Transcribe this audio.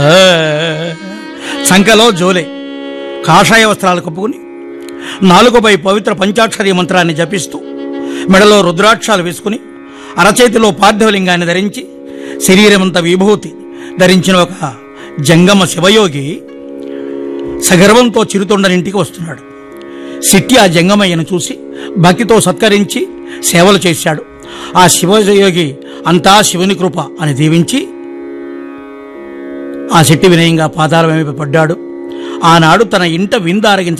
ఆ, సంకలో జోలే కాషాయ వస్త్రాలు కప్పుకుని నాలుగుపై పవిత్ర పంచాక్షరి మంత్రాన్ని జపిస్తూ మెడలో రుద్రాక్షాలు వేసుకుని అరచేతిలో పార్థివలింగాన్ని ధరించి శరీరమంత విభూతి ధరించిన ఒక జంగమ శివయోగి సగర్వంతో చిరుతొండనింటికి వస్తున్నాడు సిట్టి ఆ జంగమయ్యను చూసి భక్తితో సత్కరించి సేవలు చేశాడు ఆ శివయోగి అంతా శివుని కృప అని దీవించి ఆ శెట్టి వినయంగా పాదాల మీద పడ్డాడు ఆనాడు తన ఇంట విందారగించ